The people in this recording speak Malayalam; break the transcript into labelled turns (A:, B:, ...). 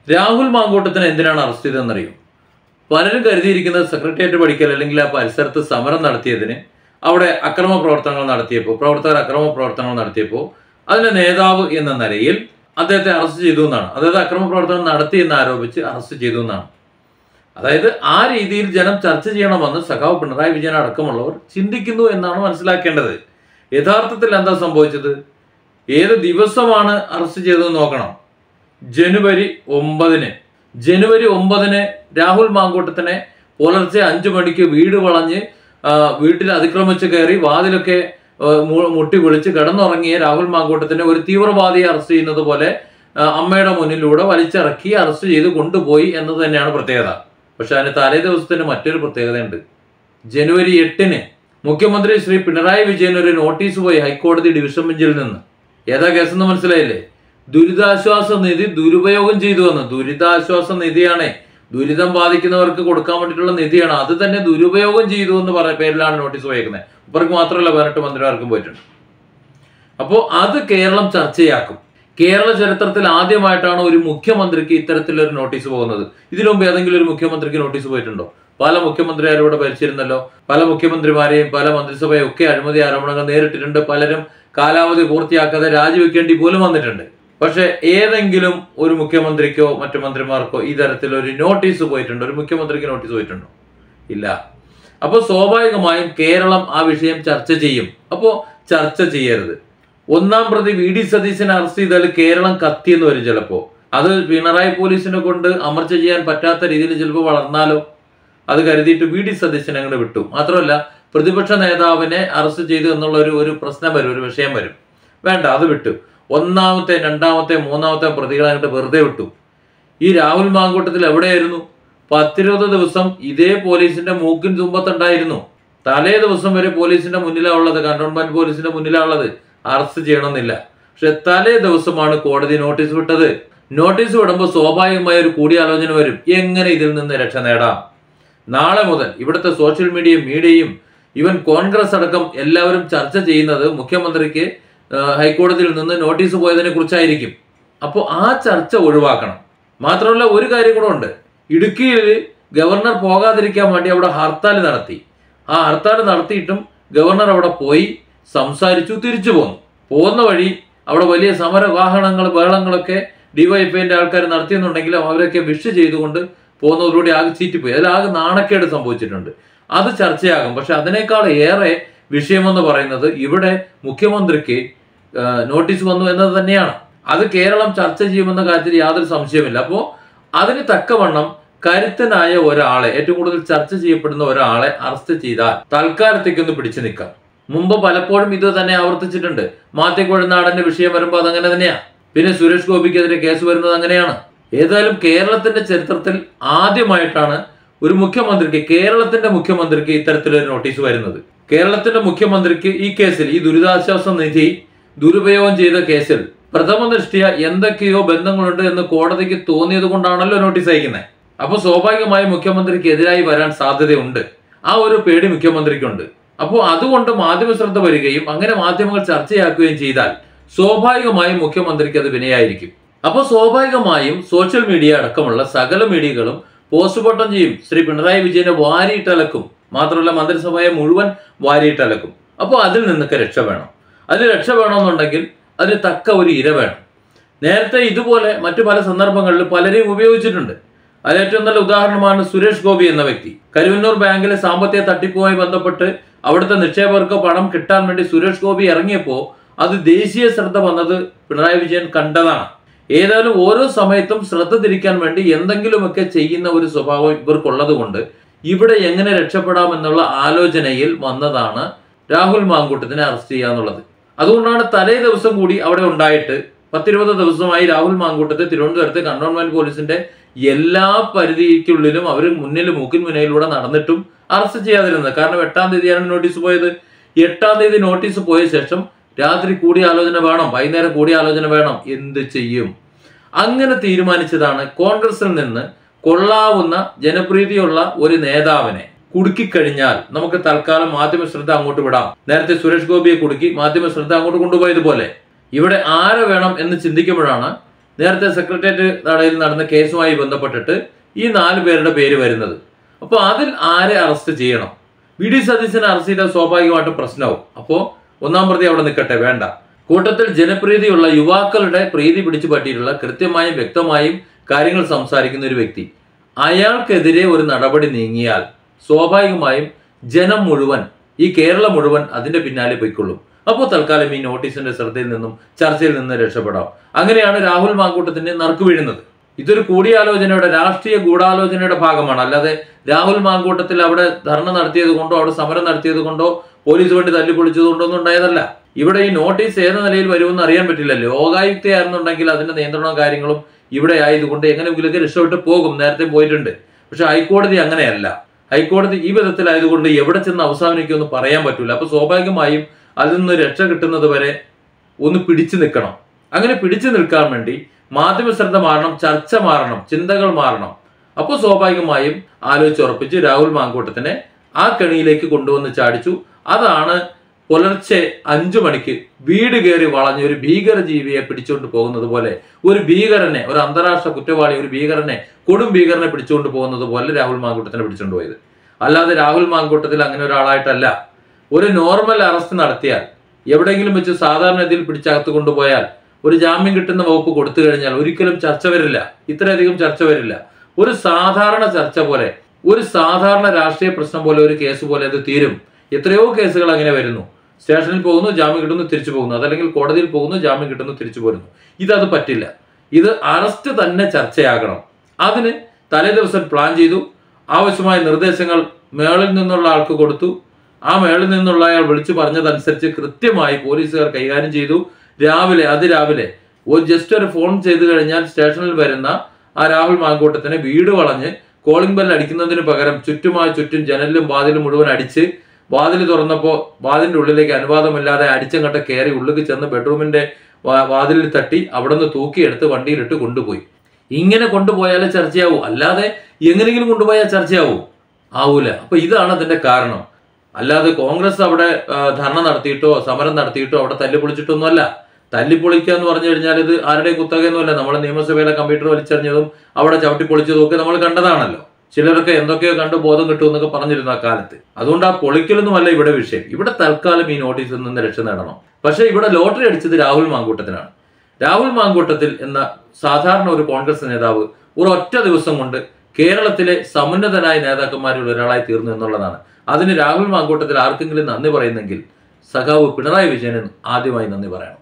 A: രാഹുൽ മാങ്കൂട്ടത്തിന് എന്തിനാണ് അറസ്റ്റ് ചെയ്തതെന്നറിയും പലരും കരുതിയിരിക്കുന്നത് സെക്രട്ടേറിയറ്റ് പഠിക്കൽ അല്ലെങ്കിൽ ആ പരിസരത്ത് സമരം നടത്തിയതിന് അവിടെ അക്രമ പ്രവർത്തനങ്ങൾ നടത്തിയപ്പോൾ പ്രവർത്തകർ അക്രമ പ്രവർത്തനങ്ങൾ നടത്തിയപ്പോൾ അതിന്റെ നേതാവ് എന്ന നിലയിൽ അദ്ദേഹത്തെ അറസ്റ്റ് ചെയ്തു എന്നാണ് അതായത് അക്രമ പ്രവർത്തനം നടത്തി എന്ന് ആരോപിച്ച് അറസ്റ്റ് ചെയ്തു എന്നാണ് അതായത് ആ രീതിയിൽ ജനം ചർച്ച ചെയ്യണമെന്ന് സഖാവ് പിണറായി വിജയൻ അടക്കമുള്ളവർ ചിന്തിക്കുന്നു എന്നാണ് മനസ്സിലാക്കേണ്ടത് യഥാർത്ഥത്തിൽ എന്താ സംഭവിച്ചത് ഏത് ദിവസമാണ് അറസ്റ്റ് ചെയ്തതെന്ന് നോക്കണം ജനുവരി ഒമ്പതിന് ജനുവരി ഒമ്പതിന് രാഹുൽ മാങ്കൂട്ടത്തിനെ പുലർച്ചെ അഞ്ചു മണിക്ക് വീട് വളഞ്ഞ് ആ, വീട്ടിൽ അതിക്രമിച്ച് കയറി വാതിലൊക്കെ ആ, മു- മുട്ടി വിളിച്ച് കിടന്നുറങ്ങിയ രാഹുൽ മാങ്കൂട്ടത്തിനെ ഒരു തീവ്രവാദിയെ അറസ്റ്റ് ചെയ്യുന്നത് പോലെ ആ, അമ്മയുടെ മുന്നിലൂടെ വലിച്ചിറക്കി അറസ്റ്റ് ചെയ്ത് കൊണ്ടുപോയി എന്നത് തന്നെയാണ് പ്രത്യേകത പക്ഷെ അതിന് തലേ ദിവസത്തിന് മറ്റൊരു പ്രത്യേകതയുണ്ട് ജനുവരി എട്ടിന് മുഖ്യമന്ത്രി ശ്രീ പിണറായി വിജയൻ ഒരു നോട്ടീസ് പോയി ഹൈക്കോടതി ഡിവിഷൻ ബെഞ്ചിൽ നിന്ന് ഏതാ കേസെന്ന് മനസ്സിലായില്ലേ ദുരിതാശ്വാസ നിധി ദുരുപയോഗം ചെയ്തു എന്ന് ദുരിതാശ്വാസ നിധിയാണ് ദുരിതം ബാധിക്കുന്നവർക്ക് കൊടുക്കാൻ വേണ്ടിയിട്ടുള്ള നിധിയാണ് അത് തന്നെ ദുരുപയോഗം ചെയ്തു എന്ന് പറ പേരിലാണ് നോട്ടീസ് പോയേക്കുന്നത് ഇവർക്ക് മാത്രമല്ല പതിനെട്ട് മന്ത്രിമാർക്കും പോയിട്ടുണ്ട് അപ്പോൾ അത് കേരളം ചർച്ചയാക്കും കേരള ചരിത്രത്തിൽ ആദ്യമായിട്ടാണ് ഒരു മുഖ്യമന്ത്രിക്ക് ഇത്തരത്തിലൊരു നോട്ടീസ് പോകുന്നത് ഇതിനു മുമ്പ് ഏതെങ്കിലും ഒരു മുഖ്യമന്ത്രിക്ക് നോട്ടീസ് പോയിട്ടുണ്ടോ പല മുഖ്യമന്ത്രിമാരും ഇവിടെ ഭരിച്ചിരുന്നല്ലോ പല മുഖ്യമന്ത്രിമാരെയും പല മന്ത്രിസഭയും ഒക്കെ അഴിമതി ആരോപണങ്ങൾ നേരിട്ടിട്ടുണ്ട് പലരും കാലാവധി പൂർത്തിയാക്കാതെ രാജിവെക്കേണ്ടി പോലും വന്നിട്ടുണ്ട് പക്ഷെ ഏതെങ്കിലും ഒരു മുഖ്യമന്ത്രിക്കോ മറ്റു മന്ത്രിമാർക്കോ ഈ തരത്തിലൊരു നോട്ടീസ് പോയിട്ടുണ്ടോ ഒരു മുഖ്യമന്ത്രിക്ക് നോട്ടീസ് പോയിട്ടുണ്ടോ ഇല്ല അപ്പോൾ സ്വാഭാവികമായും കേരളം ആ വിഷയം ചർച്ച ചെയ്യും അപ്പോൾ ചർച്ച ചെയ്യരുത് ഒന്നാം പ്രതി വി ഡി സതീശനെ അറസ്റ്റ് ചെയ്താൽ കേരളം കത്തിയെന്ന് വരും ചിലപ്പോൾ അത് പിണറായി പോലീസിനെ കൊണ്ട് അമർച്ച ചെയ്യാൻ പറ്റാത്ത രീതിയിൽ ചിലപ്പോൾ വളർന്നാലോ അത് കരുതിയിട്ട് വി ഡി സതീശനെ അങ്ങോട്ട് വിട്ടു മാത്രമല്ല പ്രതിപക്ഷ നേതാവിനെ അറസ്റ്റ് ചെയ്തു എന്നുള്ള ഒരു ഒരു പ്രശ്നം വരും ഒരു വിഷയം വരും വേണ്ട അത് വിട്ടു ഒന്നാമത്തെ രണ്ടാമത്തെ മൂന്നാമത്തെ പ്രതികളെ അങ്ങോട്ട് വെറുതെ വിട്ടു ഈ രാഹുൽ മാങ്കൂട്ടത്തിൽ എവിടെയായിരുന്നു പത്തിരുപത് ദിവസം ഇതേ പോലീസിന്റെ മൂക്കിൻ തുമ്പത്തുണ്ടായിരുന്നു തലേ ദിവസം വരെ പോലീസിന്റെ മുന്നിലാണ് ഉള്ളത് കണ്ടോൺമെന്റ് പോലീസിന്റെ മുന്നിലാണ് ഉള്ളത് അറസ്റ്റ് ചെയ്യണമെന്നില്ല പക്ഷെ തലേ ദിവസമാണ് കോടതി നോട്ടീസ് വിട്ടത് നോട്ടീസ് വിടുമ്പോൾ സ്വാഭാവികമായ ഒരു കൂടിയാലോചന വരും എങ്ങനെ ഇതിൽ നിന്ന് രക്ഷ നേടാം നാളെ മുതൽ ഇവിടുത്തെ സോഷ്യൽ മീഡിയയും മീഡിയയും ഈവൻ കോൺഗ്രസ് അടക്കം എല്ലാവരും ചർച്ച ചെയ്യുന്നത് മുഖ്യമന്ത്രിക്ക് ആ, ഹൈക്കോടതിയിൽ നിന്ന് നോട്ടീസ് പോയതിനെ കുറിച്ചായിരിക്കും അപ്പോൾ ആ ചർച്ച ഒഴിവാക്കണം മാത്രമല്ല ഒരു കാര്യം കൂടെ ഉണ്ട് ഇടുക്കിയിൽ ഗവർണർ പോകാതിരിക്കാൻ വേണ്ടി അവിടെ ഹർത്താൽ നടത്തി ആ ഹർത്താൽ നടത്തിയിട്ടും ഗവർണർ അവിടെ പോയി സംസാരിച്ചു തിരിച്ചു പോന്നു പോകുന്ന വഴി അവിടെ വലിയ സമര വാഹനങ്ങൾ ബഹളങ്ങളൊക്കെ ഡിവൈഎഫ്ഐന്റെ ആൾക്കാർ നടത്തിയെന്നുണ്ടെങ്കിലും അവരൊക്കെ വിഷ് ചെയ്തുകൊണ്ട് പോകുന്നതോടുകൂടി ആകെ ചീറ്റിപ്പോയി അതിൽ ആകെ നാണക്കേട് സംഭവിച്ചിട്ടുണ്ട് അത് ചർച്ചയാകും പക്ഷെ അതിനേക്കാൾ ഏറെ വിഷയമെന്ന് പറയുന്നത് ഇവിടെ മുഖ്യമന്ത്രിക്ക് ആ, നോട്ടീസ് വന്നു എന്നത് തന്നെയാണ് അത് കേരളം ചർച്ച ചെയ്യുമെന്ന കാര്യത്തിൽ യാതൊരു സംശയമില്ല അപ്പോൾ അതിന് തക്കവണ്ണം കരുത്തനായ ഒരാളെ ഏറ്റവും കൂടുതൽ ചർച്ച ചെയ്യപ്പെടുന്ന ഒരാളെ അറസ്റ്റ് ചെയ്താൽ തൽക്കാലത്തേക്കൊന്ന് പിടിച്ചു നിൽക്കാം മുമ്പ് പലപ്പോഴും ഇത് തന്നെ ആവർത്തിച്ചിട്ടുണ്ട് മാത്യക്കൊഴുനാടന്റെ വിഷയം വരുമ്പോൾ അതങ്ങനെ തന്നെയാ പിന്നെ സുരേഷ് ഗോപിക്കെതിരെ കേസ് വരുന്നത് അങ്ങനെയാണ് ഏതായാലും കേരളത്തിന്റെ ചരിത്രത്തിൽ ആദ്യമായിട്ടാണ് ഒരു മുഖ്യമന്ത്രിക്ക് കേരളത്തിന്റെ മുഖ്യമന്ത്രിക്ക് ഇത്തരത്തിലൊരു നോട്ടീസ് വരുന്നത് കേരളത്തിന്റെ മുഖ്യമന്ത്രിക്ക് ഈ കേസിൽ ഈ ദുരിതാശ്വാസ നിധി ദുരുപയോഗം ചെയ്ത കേസിൽ പ്രഥമ ദൃഷ്ടിയ എന്തൊക്കെയോ ബന്ധങ്ങളുണ്ട് എന്ന് കോടതിക്ക് തോന്നിയത് കൊണ്ടാണല്ലോ നോട്ടീസ് അയക്കുന്നത് അപ്പൊ സ്വാഭാവികമായും മുഖ്യമന്ത്രിക്ക് എതിരായി വരാൻ സാധ്യതയുണ്ട് ആ ഒരു പേടി മുഖ്യമന്ത്രിക്കുണ്ട് അപ്പോൾ അതുകൊണ്ട് മാധ്യമ ശ്രദ്ധ വരികയും അങ്ങനെ മാധ്യമങ്ങൾ ചർച്ചയാക്കുകയും ചെയ്താൽ സ്വാഭാവികമായും മുഖ്യമന്ത്രിക്ക് അത് വിനയായിരിക്കും അപ്പോൾ സ്വാഭാവികമായും സോഷ്യൽ മീഡിയ അടക്കമുള്ള സകല മീഡിയകളും പോസ്റ്റ്മോർട്ടം ചെയ്യും ശ്രീ പിണറായി വിജയനെ വാരിയിട്ടലക്കും മാത്രമല്ല മന്ത്രിസഭയെ മുഴുവൻ വാരിയിട്ടലക്കും അപ്പോൾ അതിൽ നിന്നൊക്കെ രക്ഷ വേണം അതിൽ രക്ഷ വേണമെന്നുണ്ടെങ്കിൽ അതിന് തക്ക ഒരു ഇര വേണം നേരത്തെ ഇതുപോലെ മറ്റു പല സന്ദർഭങ്ങളിൽ പലരെയും ഉപയോഗിച്ചിട്ടുണ്ട് അതിൽ ഏറ്റവും നല്ല ഉദാഹരണമാണ് സുരേഷ് ഗോപി എന്ന വ്യക്തി കരുവന്നൂർ ബാങ്കിലെ സാമ്പത്തിക തട്ടിപ്പുമായി ബന്ധപ്പെട്ട് അവിടുത്തെ നിക്ഷേപകർക്ക് പണം കിട്ടാൻ വേണ്ടി സുരേഷ് ഗോപി ഇറങ്ങിയപ്പോൾ അത് ദേശീയ ശ്രദ്ധ വന്നത് പിണറായി വിജയൻ കണ്ടതാണ് ഏതായാലും ഓരോ സമയത്തും ശ്രദ്ധ തിരിക്കാൻ വേണ്ടി എന്തെങ്കിലുമൊക്കെ ചെയ്യുന്ന ഒരു സ്വഭാവം ഇവർക്കുള്ളത് കൊണ്ട് ഇവിടെ എങ്ങനെ രക്ഷപ്പെടാം എന്നുള്ള ആലോചനയിൽ വന്നതാണ് രാഹുൽ മാങ്കൂട്ടത്തിനെ അറസ്റ്റ് ചെയ്യാന്നുള്ളത് അതുകൊണ്ടാണ് തലേ ദിവസം കൂടി അവിടെ ഉണ്ടായിട്ട് പത്തിരുപത് ദിവസമായി രാഹുൽ മാങ്കൂട്ടത്തെ തിരുവനന്തപുരത്ത് കണ്ടോൺമെന്റ് പോലീസിന്റെ എല്ലാ പരിധിക്കുള്ളിലും അവർ മുന്നിൽ മൂക്കിൻ മുനയിലൂടെ നടന്നിട്ടും അറസ്റ്റ് ചെയ്യാതിരുന്നത് കാരണം എട്ടാം തീയതിയാണ് നോട്ടീസ് പോയത് എട്ടാം തീയതി നോട്ടീസ് പോയ ശേഷം രാത്രി കൂടിയാലോചന വേണം വൈകുന്നേരം കൂടിയാലോചന വേണം എന്ത് ചെയ്യും അങ്ങനെ തീരുമാനിച്ചതാണ് കോൺഗ്രസിൽ നിന്ന് കൊള്ളാവുന്ന ജനപ്രീതിയുള്ള ഒരു നേതാവിനെ കുടുക്കിക്കഴിഞ്ഞാൽ നമുക്ക് തൽക്കാലം മാധ്യമ ശ്രദ്ധ അങ്ങോട്ട് വിടാം നേരത്തെ സുരേഷ് ഗോപിയെ കുടുക്കി മാധ്യമ ശ്രദ്ധ അങ്ങോട്ട് കൊണ്ടുപോയതുപോലെ ഇവിടെ ആരെ വേണം എന്ന് ചിന്തിക്കുമ്പോഴാണ് നേരത്തെ സെക്രട്ടേറിയറ്റ് നടയിൽ നടന്ന കേസുമായി ബന്ധപ്പെട്ടിട്ട് ഈ നാല് പേരുടെ പേര് വരുന്നത് അപ്പോൾ അതിൽ ആരെ അറസ്റ്റ് ചെയ്യണം വി ഡി സതീശനെ അറസ്റ്റ് ചെയ്താൽ സ്വാഭാവികമായിട്ടും പ്രശ്നമാവും അപ്പോൾ ഒന്നാം പ്രതി അവിടെ നിൽക്കട്ടെ വേണ്ട കൂട്ടത്തിൽ ജനപ്രീതിയുള്ള യുവാക്കളുടെ പ്രീതി പിടിച്ചു പറ്റിയിട്ടുള്ള കൃത്യമായും വ്യക്തമായും കാര്യങ്ങൾ സംസാരിക്കുന്ന ഒരു വ്യക്തി അയാൾക്കെതിരെ ഒരു നടപടി നീങ്ങിയാൽ സ്വാഭാവികമായും ജനം മുഴുവൻ ഈ കേരളം മുഴുവൻ അതിന്റെ പിന്നാലെ പൊയ്ക്കൊള്ളും അപ്പോൾ തൽക്കാലം ഈ നോട്ടീസിന്റെ ശ്രദ്ധയിൽ നിന്നും ചർച്ചയിൽ നിന്ന് രക്ഷപ്പെടാം അങ്ങനെയാണ് രാഹുൽ മാങ്കൂട്ടത്തിന്റെ നറുക്ക് വീഴുന്നത് ഇതൊരു കൂടിയാലോചനയുടെ രാഷ്ട്രീയ ഗൂഢാലോചനയുടെ ഭാഗമാണ് അല്ലാതെ രാഹുൽ മാങ്കൂട്ടത്തിൽ അവിടെ ധർണ നടത്തിയത് കൊണ്ടോ അവിടെ സമരം നടത്തിയത് കൊണ്ടോ പോലീസ് വണ്ടി തല്ലിപ്പൊളിച്ചത് കൊണ്ടോ ഒന്നും ഉണ്ടായതല്ല ഇവിടെ ഈ നോട്ടീസ് ഏത് നിലയിൽ വരുമെന്ന് അറിയാൻ പറ്റില്ല ലോകായുക്തയായിരുന്നുണ്ടെങ്കിൽ അതിന്റെ നിയന്ത്രണവും കാര്യങ്ങളും ഇവിടെ ആയതുകൊണ്ട് എങ്ങനെയെങ്കിലുമൊക്കെ രക്ഷപ്പെട്ട് പോകും നേരത്തെ പോയിട്ടുണ്ട് പക്ഷെ ഹൈക്കോടതി അങ്ങനെയല്ല ഹൈക്കോടതി ഈ വിധത്തിലായതുകൊണ്ട് എവിടെ ചെന്ന് അവസാനിക്കുമെന്ന് പറയാൻ പറ്റില്ല അപ്പൊ സ്വാഭാവികമായും അതിൽ നിന്ന് രക്ഷ കിട്ടുന്നത് വരെ ഒന്ന് പിടിച്ചു നിൽക്കണം അങ്ങനെ പിടിച്ചു നിൽക്കാൻ വേണ്ടി മാധ്യമ ശ്രദ്ധ മാറണം ചർച്ച മാറണം ചിന്തകൾ മാറണം അപ്പോൾ സ്വാഭാവികമായും ആലോചിച്ചുറപ്പിച്ച് രാഹുൽ മാങ്കൂട്ടത്തിനെ ആ കെണിയിലേക്ക് കൊണ്ടുവന്ന് ചാടിച്ചു അതാണ് പുലർച്ചെ അഞ്ചു മണിക്ക് വീട് കയറി വളഞ്ഞ് ഒരു ഭീകര ജീവിയെ പിടിച്ചുകൊണ്ട് പോകുന്നത് പോലെ ഒരു ഭീകരനെ ഒരു അന്താരാഷ്ട്ര കുറ്റവാളി ഒരു ഭീകരനെ കൊടും ഭീകരനെ പിടിച്ചുകൊണ്ട് പോകുന്നത് പോലെ രാഹുൽ മാങ്കൂട്ടത്തിനെ പിടിച്ചുകൊണ്ട് പോയത് അല്ലാതെ രാഹുൽ മാങ്കൂട്ടത്തിൽ അങ്ങനെ ഒരാളായിട്ടല്ല ഒരു നോർമൽ അറസ്റ്റ് നടത്തിയാൽ എവിടെയെങ്കിലും വെച്ച് സാധാരണ രീതിയിൽ പിടിച്ചകത്ത് കൊണ്ടുപോയാൽ ഒരു ജാമ്യം കിട്ടുന്ന വകുപ്പ് കൊടുത്തു കഴിഞ്ഞാൽ ഒരിക്കലും ചർച്ച വരില്ല ഇത്രയധികം ചർച്ച വരില്ല ഒരു സാധാരണ ചർച്ച പോലെ ഒരു സാധാരണ രാഷ്ട്രീയ പ്രശ്നം പോലെ ഒരു കേസ് പോലെ അത് തീരും എത്രയോ കേസുകൾ അങ്ങനെ വരുന്നു സ്റ്റേഷനിൽ പോകുന്നു ജാമ്യം കിട്ടുന്നു തിരിച്ചു പോകുന്നു അതല്ലെങ്കിൽ കോടതിയിൽ പോകുന്നു ജാമ്യം കിട്ടുന്നു തിരിച്ചു പോരുന്നു ഇതത് പറ്റില്ല ഇത് അറസ്റ്റ് തന്നെ ചർച്ചയാകണം അതിന് തലേ ദിവസം പ്ലാൻ ചെയ്തു ആവശ്യമായ നിർദ്ദേശങ്ങൾ മേളിൽ നിന്നുള്ള ആൾക്ക് കൊടുത്തു ആ മേളിൽ നിന്നുള്ള അയാൾ വിളിച്ചു പറഞ്ഞതനുസരിച്ച് കൃത്യമായി പോലീസുകാർ കൈകാര്യം ചെയ്തു രാവിലെ അതിരാവിലെ ഒരു ജസ്റ്റ് ഒരു ഫോൺ ചെയ്തു കഴിഞ്ഞാൽ സ്റ്റേഷനിൽ വരുന്ന ആ രാഹുൽ മാങ്കൂട്ടത്തിനെ വീട് വളഞ്ഞ് കോളിംഗ് ബെൽ അടിക്കുന്നതിന് പകരം ചുറ്റുമായി ചുറ്റും ജനലിലും വാതിലും മുഴുവൻ അടിച്ച് വാതിൽ തുറന്നപ്പോൾ വാതിലിന്റെ ഉള്ളിലേക്ക് അനുവാദമില്ലാതെ അടിച്ചങ്ങോട്ട് കയറി ഉള്ളിൽ ചെന്ന് ബെഡ്റൂമിന്റെ വാ- വാതിലിൽ തട്ടി അവിടെ നിന്ന് തൂക്കിയെടുത്ത് വണ്ടിയിലിട്ട് കൊണ്ടുപോയി ഇങ്ങനെ കൊണ്ടുപോയാലേ ചർച്ചയാവൂ അല്ലാതെ എങ്ങനെയെങ്കിലും കൊണ്ടുപോയാൽ ചർച്ചയാവൂ ആവൂല അപ്പൊ ഇതാണ് അതിന്റെ കാരണം അല്ലാതെ കോൺഗ്രസ് അവിടെ ആ, ധർണ നടത്തിയിട്ടോ സമരം നടത്തിയിട്ടോ അവിടെ തല്ലിപ്പൊളിച്ചിട്ടൊന്നുമല്ല തല്ലിപ്പൊളിക്കുക എന്ന് പറഞ്ഞു കഴിഞ്ഞാൽ ഇത് ആരുടെയും കുത്തകയൊന്നുമല്ല നമ്മൾ നിയമസഭയിലെ കമ്പ്യൂട്ടർ വലിച്ചെറിഞ്ഞതും അവിടെ ചവിട്ടിപ്പൊളിച്ചതും ഒക്കെ നമ്മൾ കണ്ടതാണല്ലോ ചിലരൊക്കെ എന്തൊക്കെയോ കണ്ട് ബോധം കിട്ടും എന്നൊക്കെ പറഞ്ഞിരുന്നു ആ കാലത്ത് അതുകൊണ്ട് ആ പൊളിക്കലൊന്നുമല്ല ഇവിടെ വിഷയം ഇവിടെ തൽക്കാലം ഈ നോട്ടീസിൽ നിന്ന് രക്ഷ നേടണം പക്ഷേ ഇവിടെ ലോട്ടറി അടിച്ചത് രാഹുൽ മാങ്കൂട്ടത്തിനാണ് രാഹുൽ മാങ്കൂട്ടത്തിൽ എന്ന സാധാരണ ഒരു കോൺഗ്രസ് നേതാവ് ഒരു ഒറ്റ ദിവസം കൊണ്ട് കേരളത്തിലെ സമുന്നതനായ നേതാക്കന്മാരിൽ ഒരാളായി തീർന്നു എന്നുള്ളതാണ് അതിന് രാഹുൽ മാങ്കൂട്ടത്തിൽ ആർക്കെങ്കിലും നന്ദി പറയുന്നെങ്കിൽ സഖാവ് പിണറായി വിജയന് ആദ്യമായി നന്ദി പറയണം